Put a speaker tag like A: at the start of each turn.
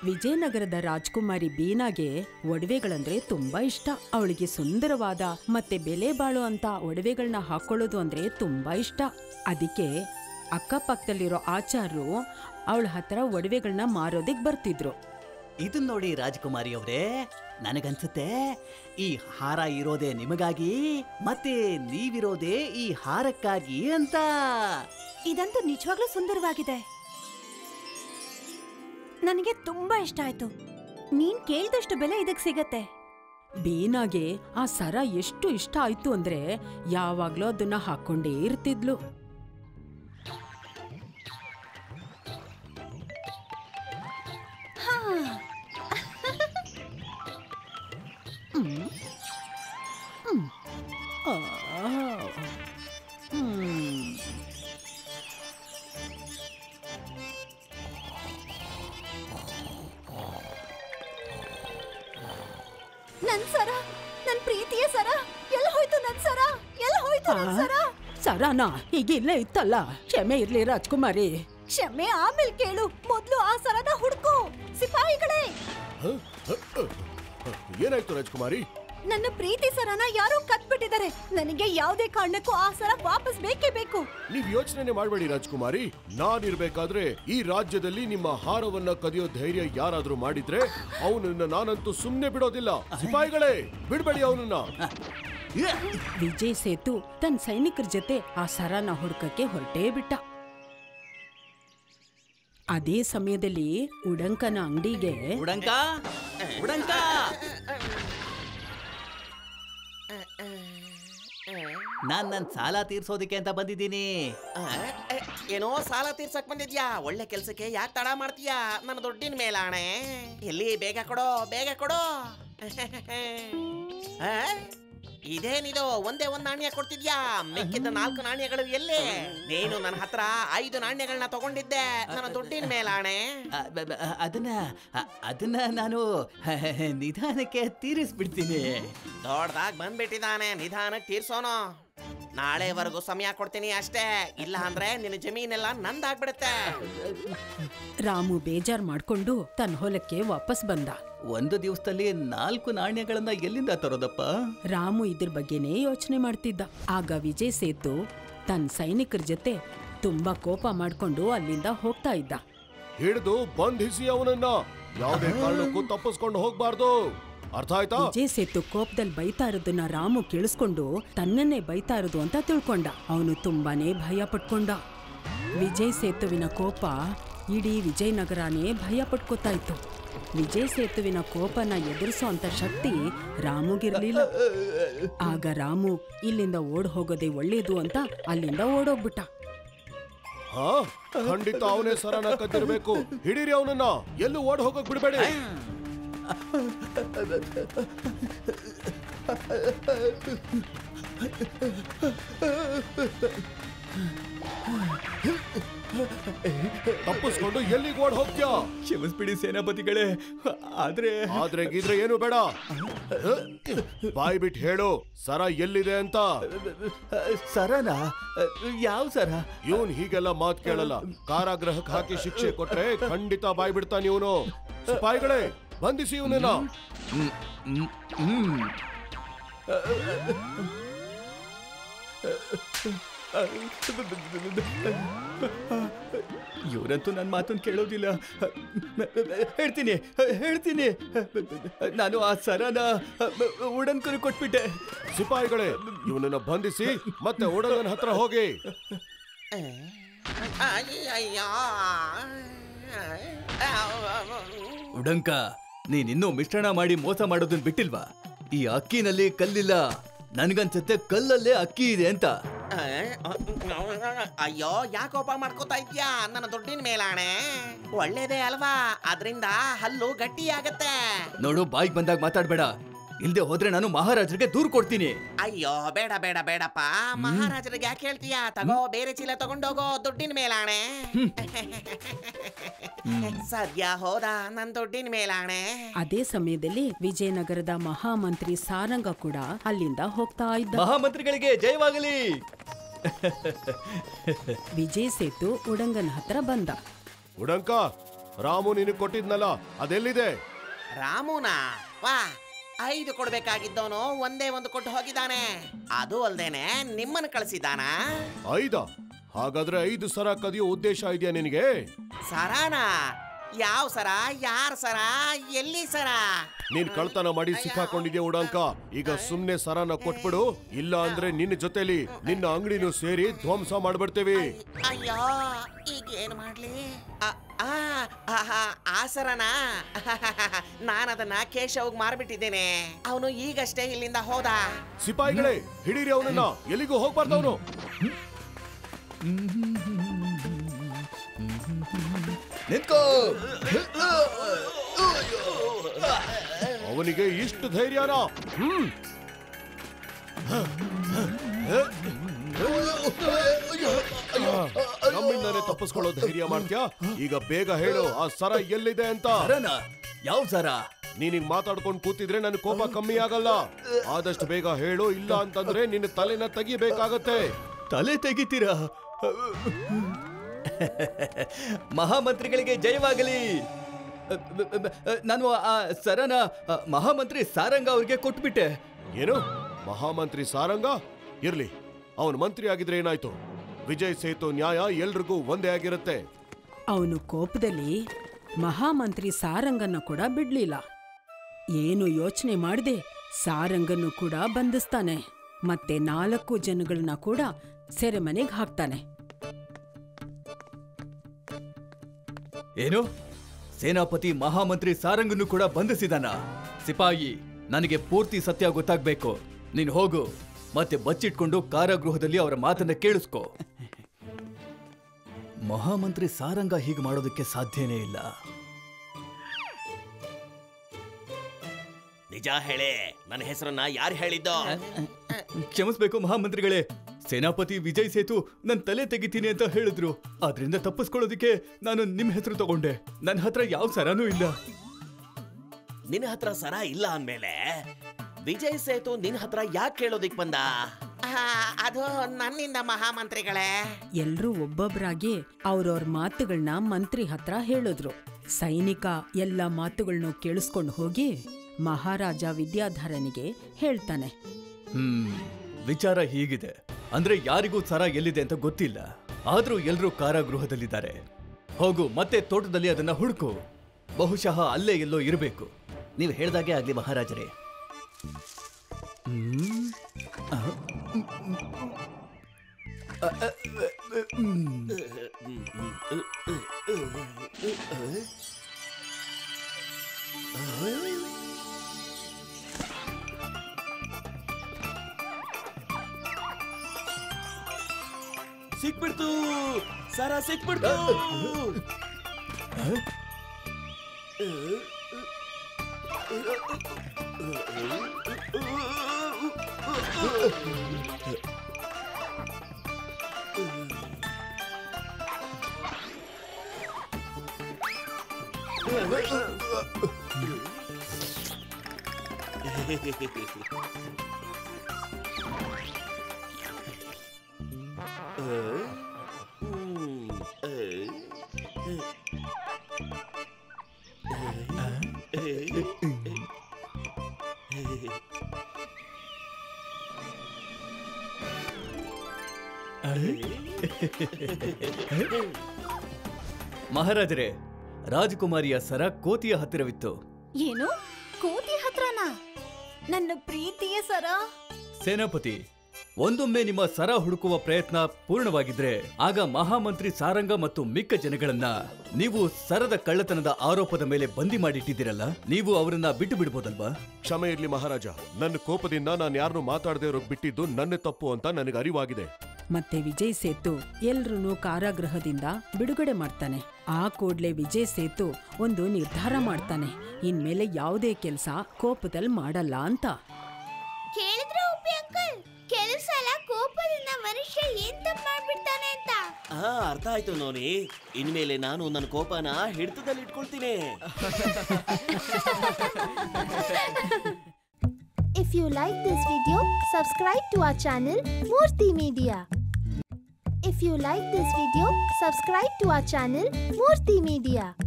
A: ವಿಜಯನಗರದ ರಾಜ್ಕುಮಾರಿ ಬೀನಾಗೆ ಒಡವೆಗಳಂದ್ರೆ ತುಂಬಾ ಇಷ್ಟ ಅವಳಿಗೆ ಸುಂದರವಾದ ಮತ್ತೆ ಬೆಲೆ ಬಾಳೋ ಅಂತ ಒಡವೆಗಳನ್ನ ಹಾಕೊಳ್ಳೋದು ಅಂದ್ರೆ ತುಂಬಾ ಇಷ್ಟ ಅದಕ್ಕೆ ಅಕ್ಕಪಕ್ಕದಲ್ಲಿರೋ ಆಚಾರ್ರು ಅವಳ ಹತ್ರ ಒಡವೆಗಳನ್ನ ಮಾರೋದಿಕ್ ಬರ್ತಿದ್ರು
B: ಇದನ್ ನೋಡಿ ರಾಜಕುಮಾರಿ ಅವರೇ ನನಗನ್ಸುತ್ತೆ ಈ ಹಾರ ಇರೋದೇ ನಿಮಗಾಗಿ ಮತ್ತೆ ನೀವಿರೋದೇ ಈ ಹಾರಕ್ಕಾಗಿ ಅಂತ
C: ಇದಂತೂ ನಿಜವಾಗ್ಲೂ ಸುಂದರವಾಗಿದೆ ನನಗೆ ತುಂಬಾ ಇಷ್ಟ ಆಯ್ತು ನೀನ್ ಕೇಳಿದಷ್ಟು ಬೆಲೆ ಇದಕ್ ಸಿಗತ್ತೆ
A: ಬೀನಾಗೆ ಆ ಸರ ಎಷ್ಟು ಇಷ್ಟ ಆಯ್ತು ಅಂದ್ರೆ ಯಾವಾಗ್ಲೂ ಅದನ್ನ ಹಾಕೊಂಡೇ ಇರ್ತಿದ್ಲು ಹ್ಮ್. ಹ್ಮ್. ಆ. ಹ್ಮ್.
C: ನನ್ ಸರ ನನ್ ಪ್ರೀತಿಯ ಸರ ಎಲ್ಲ ಹೋಯ್ತು ನನ್ ಸರ ಎಲ್ಲ ಹೋಯ್ತು ನನ್ ಸರ
A: ಸರನಾ ಈಗ ಇಲ್ಲೇ ಇತ್ತಲ್ಲ ಕ್ಷಮೆ ಇರ್ಲಿ ರಾಜ್ಕುಮಾರಿ
C: ಕ್ಷಮೆ ಆಮೇಲೆ ಕೇಳು ಮೊದ್ಲು ಆ ಸರನ ಹುಡ್ಕು ಸಿಪಾಯಿಗಳೇ
D: ಏನಾಯ್ತು ರಾಜ್ಕುಮಾರಿ
C: ನನ್ನ ಪ್ರೀತಿ ಸರನ ಯಾರೋ ಕತ್ಬಿಟ್ಟಿದ್ದಾರೆ ನನಗೆ ಯಾವುದೇ ಕಾರಣಕ್ಕೂ ಆ ಸರ ವಾಪಸ್ ಬೇಕೇ ಬೇಕು
D: ನೀವ್ ಯೋಚನೆ ಮಾಡಬೇಡಿ ರಾಜ್ಕುಮಾರಿ ನಾನಿರ್ಬೇಕಾದ್ರೆ ಈ ರಾಜ್ಯದಲ್ಲಿ ನಿಮ್ಮ ಹಾರವನ್ನ ಕದಿಯೋ ಧೈರ್ಯ ಯಾರಾದ್ರೂ ಮಾಡಿದ್ರೆ ಅವನನ್ನ ನಾನಂತೂ ಸುಮ್ನೆ ಬಿಡೋದಿಲ್ಲ ಸಿಪಾಯಿಗಳೇ ಬಿಡ್ಬೇಡಿ ಅವನನ್ನ
A: ವಿಜಯ್ ಸೇತು ತನ್ನ ಸೈನಿಕರ ಜೊತೆ ಆ ಸರನ ಹುಡ್ಕಕ್ಕೆ ಹೊರಟೇ ಬಿಟ್ಟ ಅದೇ ಸಮಯದಲ್ಲಿ ಉಡಂಕನ ಅಂಗಡಿಗೆ
B: ಉಡಂಕ ಉಡಂಕ ನಾನ್ ನನ್ ಸಾಲ ತೀರ್ಸೋದಿಕ್ಕೆ ಅಂತ ಬಂದಿದ್ದೀನಿ
E: ಆ, ಎ, ಏನೋ ಸಾಲ ತೀರ್ಸಕ್ ಬಂದಿದ್ಯಾ ಒಳ್ಳೆ ಕೆಲ್ಸಕ್ಕೆ ಯಾಕೆ ತಡ ಮಾಡ್ತೀಯಾ ನನ್ನ ದುಡ್ಡಿನ ಮೇಲಾಣೆ ಎಲ್ಲಿ ಬೇಗ ಕೊಡೋ ಬೇಗ ಕೊಡೋ ಆ? ಇದೇನಿದು ಒಂದೇ ಒಂದ್ ನಾಣ್ಯ ಕೊಡ್ತಿದ್ಯಾ ಮಿಕ್ಕಿದ ನಾಲ್ಕು ನಾಣ್ಯಗಳು ಎಲ್ಲಿ ನೀನು ನನ್ನ ಹತ್ರ ಐದು ನಾಣ್ಯಗಳನ್ನ ತಗೊಂಡಿದ್ದೆ ನನ್ನ ದುಡ್ಡಿನ ಮೇಲಾಣೆ
B: ಅ, ಬ- ಬ- ಅದನ್ನ ಅ- ಅದನ್ನ ನಾನು ನಿಧಾನಕ್ಕೆ ತೀರಿಸ್ಬಿಡ್ತೀನಿ
E: ದೊಡ್ಡದಾಗ್ ಬಂದ್ಬಿಟ್ಟಿದ್ದಾನೆ ನಿಧಾನಕ್ಕೆ ತೀರ್ಸೋನು ನಾಳೆವರೆಗೂ ಸಮಯ ಕೊಡ್ತೀನಿ ಅಷ್ಟೇ ಇಲ್ಲ ಅಂದ್ರೆ ನಿನ್ನ ಜಮೀನೆಲ್ಲ ನಂದಾಗ್ಬಿಡುತ್ತೆ
A: ರಾಮು ಬೇಜಾರ್ ಮಾಡ್ಕೊಂಡು ತನ್ನ ಹೊಲಕ್ಕೆ ವಾಪಸ್ ಬಂದ
B: ಒಂದು ದಿವಸದಲ್ಲಿ ನಾಲ್ಕು ನಾಣ್ಯಗಳನ್ನ ಎಲ್ಲಿಂದ ತರೋದಪ್ಪ
A: ರಾಮು ಇದ್ರ ಬಗ್ಗೆನೇ ಯೋಚನೆ ಮಾಡ್ತಿದ್ದ ಆಗ ವಿಜಯ್ ಸೇತು ತನ್ನ ಸೈನಿಕರ ಜೊತೆ ತುಂಬಾ ಕೋಪ ಮಾಡ್ಕೊಂಡು ಅಲ್ಲಿಂದ ಹೋಗ್ತಾ ಇದ್ದ
D: ಹಿಡಿದು ಬಂಧಿಸಿ ಅವನನ್ನ ಯಾವುದೇ ಕಾರಣಕ್ಕೂ ತಪ್ಪಿಸ್ಕೊಂಡು ಹೋಗ್ಬಾರ್ದು ಅರ್ಥ ಆಯ್ತಾ
A: ವಿಜಯ್ ಸೇತು ಕೋಪದಲ್ಲಿ ಬೈತಾ ಇರೋದನ್ನ ರಾಮು ಕೇಳಿಸ್ಕೊಂಡು ತನ್ನನ್ನೇ ಬೈತಾ ಇರೋದು ಅಂತ ತಿಳ್ಕೊಂಡ ಅವನು ತುಂಬಾನೇ ಭಯ ಪಟ್ಕೊಂಡ ವಿಜಯ್ ಸೇತುವಿನ ಕೋಪ ಇಡೀ ವಿಜಯನಗರನೇ ಭಯ ಪಟ್ಕೋತಾ ಇತ್ತು ವಿಜಯ್ ಸೇತುವಿನ ಕೋಪನ ಎದುರಿಸೋ ಅಂತ ಶಕ್ತಿ ರಾಮುಗಿರ್ಲಿಲ್ಲ ಆಗ ರಾಮು ಇಲ್ಲಿಂದ ಓಡ್ ಹೋಗೋದೇ ಒಳ್ಳೇದು ಅಂತ ಅಲ್ಲಿಂದ ಓಡೋಗ್ಬಿಟ್ಟ
D: ಹಾ ಖಂಡಿತ ಅವನೇ ಸರನ ಕದ್ದಿರ್ಬೇಕು ಹಿಡೀರಿ ಅವನನ್ನ ಎಲ್ಲೂ ಓಡ್ ಹೋಗಕ್ ಬಿಡ್ಬೇಡಿ ತಪ್ಪಿಸ್ಕೊಂಡು ಎಲ್ಲಿಗೆ ಓಡ್ ಹೋಗ್ತ್ಯಾ
B: ಕ್ಷಮಿಸ್ಬಿಡಿ ಸೇನಾಪತಿಗಳೇ ಆದ್ರೆ
D: ಆದ್ರೆ ಗೀದ್ರೆ ಏನು ಬೇಡ ಬಾಯ್ ಬಿಟ್ಟು ಹೇಳು ಸರ ಎಲ್ಲಿದೆ ಅಂತ
B: ಸರನ ಯಾವ ಸರ
D: ಇವನ್ ಹೀಗೆಲ್ಲ ಮಾತ್ ಕೇಳಲ್ಲ ಕಾರಾಗೃಹಕ್ಕೆ ಹಾಕಿ ಶಿಕ್ಷೆ ಕೊಟ್ರೆ ಖಂಡಿತ ಬಾಯ್ ಬಿಡ್ತಾನೆ ಇವನು ಸಿಪಾಯಿಗಳೇ ಬಂಧಿಸಿ ಇವನನ್ನ
B: ಇವರಂತೂ ನನ್ನ ಮಾತನ್ನು ಕೇಳೋದಿಲ್ಲ ಹೇಳ್ತೀನಿ ಹೇಳ್ತೀನಿ ನಾನು ಆ ಸರನ ಉಡನ್ಕರು ಕೊಟ್ಬಿಟ್ಟೆ
D: ಸಿಪಾಯಿಗಳೇ ಇವನನ್ನ ಬಂಧಿಸಿ ಮತ್ತೆ ಒಡಗನ ಹತ್ರ ಹೋಗಿ
E: ಅಯ್ಯಯ್ಯೋ
B: ಉಡಂಕ ನೀನಿನ್ನೂ ಮಿಶ್ರಣ ಮಾಡಿ ಮೋಸ ಮಾಡೋದನ್ನ ಬಿಟ್ಟಿಲ್ವಾ ಈ ಅಕ್ಕಿನಲ್ಲಿ ಕಲ್ಲಿಲ್ಲ ನನ್ಗನ್ಸುತ್ತೆ ಕಲ್ಲಲ್ಲೇ ಅಕ್ಕಿ ಇದೆ ಅಂತ
E: ಅಯ್ಯೋ ಯಾಕೋಪ ಮಾಡ್ಕೋತಾ ಇದ್ಯಾ ನನ್ನ ದುಡ್ಡಿನ ಮೇಲಾಣೆ ಒಳ್ಳೇದೇ ಅಲ್ವಾ ಅದರಿಂದ ಹಲ್ಲು ಗಟ್ಟಿಯಾಗತ್ತೆ
B: ನೋಡು ಬಾಯಿಗೆ ಬಂದಾಗ ಮಾತಾಡ್ಬೇಡ ಇಲ್ದೆ ಹೋದ್ರೆ ನಾನು ಮಹಾರಾಜರಿಗೆ ದೂರ್ ಕೊಡ್ತೀನಿ
E: ಅಯ್ಯೋ ಬೇಡ ಬೇಡ ಬೇಡಪ್ಪ ಮಹಾರಾಜರಿಗೆ ಯಾಕೆ ಹೇಳ್ತೀಯಾ ತಗೋ ಬೇರೆ ಚೀಲ ತಗೊಂಡೋಗೋ ದುಡ್ಡಿನ ಮೇಲಾಣೆ ಸದ್ಯ ಹೋದ ನನ್ ದುಡ್ಡಿನ ಮೇಲಾಣೆ
A: ಅದೇ ಸಮಯದಲ್ಲಿ ವಿಜಯನಗರದ ಮಹಾಮಂತ್ರಿ ಸಾರಂಗ ಕೂಡ ಅಲ್ಲಿಂದ ಹೋಗ್ತಾ ಇದ್ದ
B: ಮಹಾಮಂತ್ರಿಗಳಿಗೆ ಜಯವಾಗಲಿ
A: ವಿಜಯ್ ಸೇತು ಉಡಂಗನ ಹತ್ರ ಬಂದ
D: ಉಡಂಕ ರಾಮು ನಿನಗೆ ಕೊಟ್ಟಿದ್ನಲ್ಲ ಅದೆಲ್ಲಿದೆ
E: ರಾಮುನಾ ವಾ ಐದು ಕೊಡ್ಬೇಕಾಗಿದ್ದವನು ಒಂದೇ ಒಂದು ಕೊಟ್ಟು ಹೋಗಿದ್ದಾನೆ ಅದು ಅಲ್ದೇನೆ ನಿಮ್ಮನ್ನು ಕಳಿಸಿದಾನಾ
D: ಐದ ಹಾಗಾದ್ರೆ ಐದು ಸರ ಕದಿಯೋ ಉದ್ದೇಶ ಇದೆಯಾ ನಿನಗೆ
E: ಸರಾನಾ ಯಾವ ಸರ ಯಾರ ಸರ ಎಲ್ಲಿ ಸರ
D: ನೀನ್ ಕಳ್ತನ ಮಾಡಿ ಸಿಕ್ಕಾಕೊಂಡಿದ್ಯಾ ಉಡಾಂಕ ಈಗ ಸುಮ್ನೆ ಸರನ ಕೊಟ್ಬಿಡು ಇಲ್ಲ ಅಂದ್ರೆ ನಿನ್ನ ಜೊತೆಲಿ ನಿನ್ನ ಅಂಗಡಿನೂ ಸೇರಿ ಧ್ವಂಸ ಮಾಡ್ಬಿಡ್ತೇವಿ
E: ಅಯ್ಯೋ ಈಗ ಏನ್ ಮಾಡ್ಲಿ ಆ- ಆ, ಆಹಾ, ಆ ಸರನಾ ನಾನದನ್ನ ಕೇಶವ್ಗ್ ಮಾರ್ಬಿಟ್ಟಿದ್ದೇನೆ ಅವನು ಈಗಷ್ಟೇ ಇಲ್ಲಿಂದ ಹೋದ
D: ಸಿಪಾಯಿಗಳೇ ಹಿಡೀರಿ ಅವನನ್ನ ಎಲ್ಲಿಗೂ ಹೋಗ್ಬಾರ್ದು ಅವನು
F: ನಿಂತ್ಕೋ
D: ಅವನಿಗೆ ಇಷ್ಟು ಧೈರ್ಯನಾ ಹ್ಮ್ ನಮ್ಮಿಂದಾನೆ ತಪ್ಪಿಸ್ಕೊಳ್ಳೋ ಧೈರ್ಯ ಮಾಡ್ತ್ಯಾ ಈಗ ಬೇಗ ಹೇಳು ಆ ಸರ ಎಲ್ಲಿದೆ ಅಂತ
F: ಸರನ ಯಾವ ಸರ
D: ನೀನಿಗ್ ಮಾತಾಡ್ಕೊಂಡು ಕೂತಿದ್ರೆ ನನ್ ಕೋಪ ಕಮ್ಮಿ ಆಗಲ್ಲ ಆದಷ್ಟು ಬೇಗ ಹೇಳು ಇಲ್ಲ ಅಂತಂದ್ರೆ ನಿನ್ನ ತಲೆನ ತೆಗಿಬೇಕಾಗತ್ತೆ
F: ತಲೆ ತೆಗಿತೀರಾ ಮಹಾಮಂತ್ರಿಗಳಿಗೆ ಜಯವಾಗಲಿ ಅ, ಬ, ಬ, ಅ, ನಾನು ಆ ಸರನ ಅ, ಮಹಾಮಂತ್ರಿ ಸಾರಂಗ ಅವ್ರಿಗೆ ಕೊಟ್ಬಿಟ್ಟೆ
D: ಏನು ಮಹಾಮಂತ್ರಿ ಸಾರಂಗ ಇರ್ಲಿ ಅವನ್ ಮಂತ್ರಿ ಆಗಿದ್ರೆ ಏನಾಯ್ತು ವಿಜಯ್ ಸೇತು ನ್ಯಾಯ ಎಲ್ರಿಗೂ ಒಂದೇ ಆಗಿರುತ್ತೆ
A: ಅವನು ಕೋಪದಲ್ಲಿ ಮಹಾಮಂತ್ರಿ ಸಾರಂಗನ್ನ ಕೂಡ ಬಿಡ್ಲಿಲ್ಲ ಏನು ಯೋಚನೆ ಮಾಡದೆ ಸಾರಂಗನ್ನು ಕೂಡ ಬಂಧಿಸ್ತಾನೆ ಮತ್ತೆ ನಾಲ್ಕು ಜನಗಳನ್ನ ಕೂಡ ಸೆರೆಮನೆಗೆ ಹಾಕ್ತಾನೆ
F: ಏನು ಸೇನಾಪತಿ ಮಹಾಮಂತ್ರಿ ಸಾರಂಗನ್ನು ಕೂಡ ಬಂಧಿಸಿದಾನ ಸಿಪಾಯಿ ನನಗೆ ಪೂರ್ತಿ ಸತ್ಯ ಗೊತ್ತಾಗ್ಬೇಕು ನೀನ್ ಹೋಗು ಮತ್ತೆ ಬಚ್ಚಿಟ್ಕೊಂಡು ಕಾರಾಗೃಹದಲ್ಲಿ ಅವರ ಮಾತನ್ನ ಕೇಳಿಸ್ಕೊ ಮಹಾಮಂತ್ರಿ ಸಾರಂಗ ಹೀಗೆ ಮಾಡೋದಕ್ಕೆ ಸಾಧ್ಯನೇ ಇಲ್ಲ
E: ನಿಜ ಹೇಳಿ ನನ್ನ ಹೆಸರನ್ನ ಯಾರು ಹೇಳಿದ್ದೋ
F: ಕ್ಷಮಿಸ್ಬೇಕು ಮಹಾಮಂತ್ರಿಗಳೇ ಸೇನಾಪತಿ ವಿಜಯ್ ಸೇತು ನನ್ ತಲೆ ತೆಗಿತೀನಿ ಅಂತ ಹೇಳಿದ್ರು ಆದ್ರಿಂದ ತಪ್ಪಿಸ್ಕೊಳ್ಳೋದಕ್ಕೆ ನಾನು ನಿಮ್ ಹೆಸರು ತಗೊಂಡೆ ನನ್ನ ಹತ್ರ ಯಾವ ಸರನೂ ಇಲ್ಲ
E: ನಿನ್ನ ಹತ್ರ ಸರ ಇಲ್ಲ ಅಂದ್ಮೇಲೆ ವಿಜಯ್ ಸೇತು ನಿನ್ನ ಹತ್ರ ಯಾಕೆ ಕೇಳೋದಿಕ್ ಬಂದ ಅದು ನನ್ನಿಂದ ಮಹಾಮಂತ್ರಿಗಳೇ
A: ಎಲ್ರೂ ಒಬ್ಬೊಬ್ರಾಗಿ ಅವ್ರವ್ರ ಮಾತುಗಳನ್ನ ಮಂತ್ರಿ ಹತ್ರ ಹೇಳಿದ್ರು ಸೈನಿಕ ಎಲ್ಲ ಮಾತುಗಳನ್ನೂ ಕೇಳಿಸ್ಕೊಂಡು ಹೋಗಿ ಮಹಾರಾಜ ವಿದ್ಯಾಧರನಿಗೆ ಹೇಳ್ತಾನೆ
F: ಹ್ಮ್ ವಿಚಾರ ಹೀಗಿದೆ ಅಂದ್ರೆ ಯಾರಿಗೂ ಸರ ಎಲ್ಲಿದೆ ಅಂತ ಗೊತ್ತಿಲ್ಲ ಆದ್ರೂ ಎಲ್ರೂ ಕಾರಾಗೃಹದಲ್ಲಿದ್ದಾರೆ ಹೋಗು ಮತ್ತೆ ತೋಟದಲ್ಲಿ ಅದನ್ನ ಹುಡುಕು ಬಹುಶಃ ಅಲ್ಲೇ ಎಲ್ಲೋ ಇರಬೇಕು
B: ನೀವು ಹೇಳ್ದಾಗೆ ಆಗ್ಲಿ ಮಹಾರಾಜರೇ
E: ಸಿಕ್ಬಿಡ್ತು ಸರ ಸಿಕ್ಬಿಡ್ತು
F: ಮಹಾರಾಜರೇ ರಾಜಕುಮಾರಿಯ ಸರ ಕೋತಿಯ ಹತ್ತಿರವಿತ್ತು
C: ಏನು ಕೋತಿ ಹತ್ರನಾ ನನ್ನ ಪ್ರೀತಿಯ ಸರ
F: ಸೇನಾಪತಿ ಒಂದೊಮ್ಮೆ ನಿಮ್ಮ ಸರ ಹುಡುಕುವ ಪ್ರಯತ್ನ ಪೂರ್ಣವಾಗಿದ್ರೆ ಆಗ ಮಹಾಮಂತ್ರಿ ಸಾರಂಗ ಮತ್ತು ಮಿಕ್ಕ ಜನಗಳನ್ನ ನೀವು ಸರದ ಕಳ್ಳತನದ ಆರೋಪದ ಮೇಲೆ ಬಂದಿ ಮಾಡಿಟ್ಟಿದ್ದೀರಲ್ಲ ನೀವು ಅವರನ್ನ ಬಿಟ್ಟು ಬಿಡ್ಬೋದಲ್ವಾ
D: ಕ್ಷಮೆ ಇರ್ಲಿ ಮಹಾರಾಜ ನನ್ನ ಕೋಪದಿಂದ ನಾನು ಯಾರನ್ನು ಮಾತಾಡದೆ ಇರೋಕ್ ಬಿಟ್ಟಿದ್ದು ನನ್ನ ತಪ್ಪು ಅಂತ ನನಗೆ ಅರಿವಾಗಿದೆ
A: ಮತ್ತೆ ವಿಜಯ್ ಸೇತು ಎಲ್ರೂ ಕಾರಾಗೃಹದಿಂದ ಬಿಡುಗಡೆ ಮಾಡ್ತಾನೆ ಆ ಕೂಡ್ಲೆ ವಿಜಯ್ ಸೇತು ಒಂದು ನಿರ್ಧಾರ ಮಾಡ್ತಾನೆ ಇನ್ಮೇಲೆ ಯಾವುದೇ ಕೆಲ್ಸ ಕೋಪದಲ್ಲಿ ಮಾಡಲ್ಲ ಅಂತ
G: ಕೇಳಿದ್ರ ಉಪ್ಪಿ ಅಂಕಲ್ ಕೆಲವು ಸಲ ಕೋಪದಿಂದ ಮನುಷ್ಯ ಏನ್ ತಪ್ಪು ಮಾಡ್ಬಿಡ್ತಾನೆ ಅಂತ
E: ಹಾ ಅರ್ಥ ಆಯ್ತು ನೋನಿ ಇನ್ಮೇಲೆ ನಾನು ನನ್ನ ಕೋಪನ ಹಿಡಿತದಲ್ಲಿ ಇಟ್ಕೊಳ್ತೀನಿ
G: If you like this video, subscribe to our channel Murthy Media. If you like this video, subscribe to our channel Murthy Media.